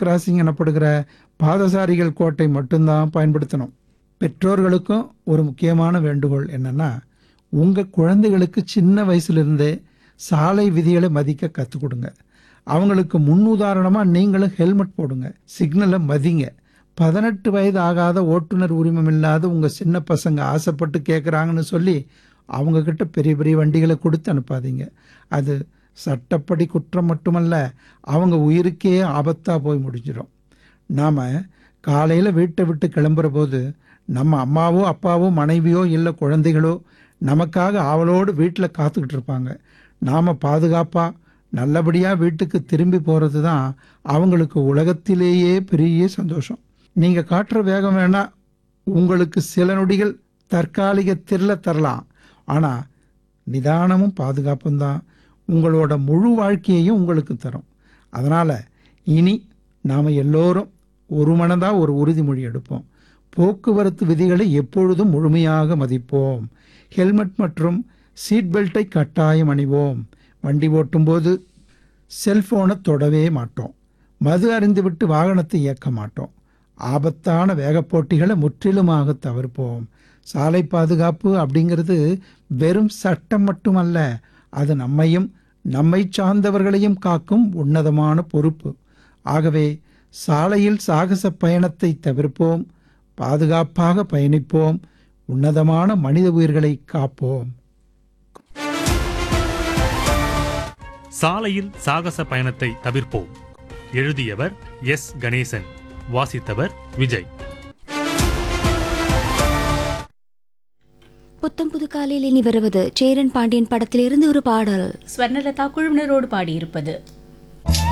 crossing எனப்படுகிற பாதசாரிகள் கோட்டை மட்டும்தான் பயன்படுத்தணும் பெற்றோர்களுக்கும் ஒரு முக்கியமான வேண்டுகோள் என்னன்னா உங்கள் குழந்தைகளுக்கு சின்ன வயசுலேருந்தே சாலை விதிகளை மதிக்க கற்றுக் கொடுங்க அவங்களுக்கு முன்னுதாரணமாக நீங்களும் ஹெல்மெட் போடுங்க சிக்னலை மதிங்க பதினெட்டு வயது ஆகாத ஓட்டுநர் உரிமம் இல்லாத உங்கள் சின்ன பசங்க ஆசைப்பட்டு கேட்குறாங்கன்னு சொல்லி அவங்கக்கிட்ட பெரிய பெரிய வண்டிகளை கொடுத்து அனுப்பாதீங்க அது சட்டப்படி குற்றம் மட்டுமல்ல அவங்க உயிருக்கே ஆபத்தாக போய் முடிஞ்சிடும் நாம் காலையில் வீட்டை விட்டு கிளம்புற போது நம்ம அம்மாவோ அப்பாவோ மனைவியோ இல்லை குழந்தைகளோ நமக்காக ஆவலோடு வீட்டில் காத்துக்கிட்டு இருப்பாங்க நாம் பாதுகாப்பாக நல்லபடியாக வீட்டுக்கு திரும்பி போகிறது தான் அவங்களுக்கு உலகத்திலேயே பெரிய சந்தோஷம் நீங்கள் காட்டுற வேகம் வேணால் உங்களுக்கு சில நொடிகள் தற்காலிக திரள தரலாம் ஆனால் நிதானமும் பாதுகாப்பும் தான் உங்களோட முழு வாழ்க்கையையும் உங்களுக்கு தரும் அதனால் இனி நாம் எல்லோரும் ஒரு மனதாக ஒரு உறுதிமொழி எடுப்போம் போக்குவரத்து விதிகளை எப்பொழுதும் முழுமையாக மதிப்போம் ஹெல்மெட் மற்றும் சீட் பெல்ட்டை கட்டாயம் அணிவோம் வண்டி ஓட்டும்போது செல்போனை தொடவே மாட்டோம் மது அறிந்துவிட்டு வாகனத்தை இயக்க மாட்டோம் ஆபத்தான வேகப்போட்டிகளை முற்றிலுமாக தவிர்ப்போம் சாலை பாதுகாப்பு அப்படிங்கிறது வெறும் சட்டம் மட்டுமல்ல அது நம்மையும் நம்மை சார்ந்தவர்களையும் காக்கும் உன்னதமான பொறுப்பு ஆகவே சாலையில் சாகச பயணத்தை தவிர்ப்போம் பாதுகாப்பாக பயணிப்போம் உன்னதமான மனித உயிர்களை காப்போம் சாலையில் சாகச பயணத்தை தவிர்ப்போம் எழுதியவர் எஸ் கணேசன் வாசித்தவர் விஜய் புத்தம் புது காலையில் இனி வருவது சேரன் பாண்டியன் படத்திலிருந்து ஒரு பாடல் ஸ்வர்ணலதா குழுவினரோடு பாடியிருப்பது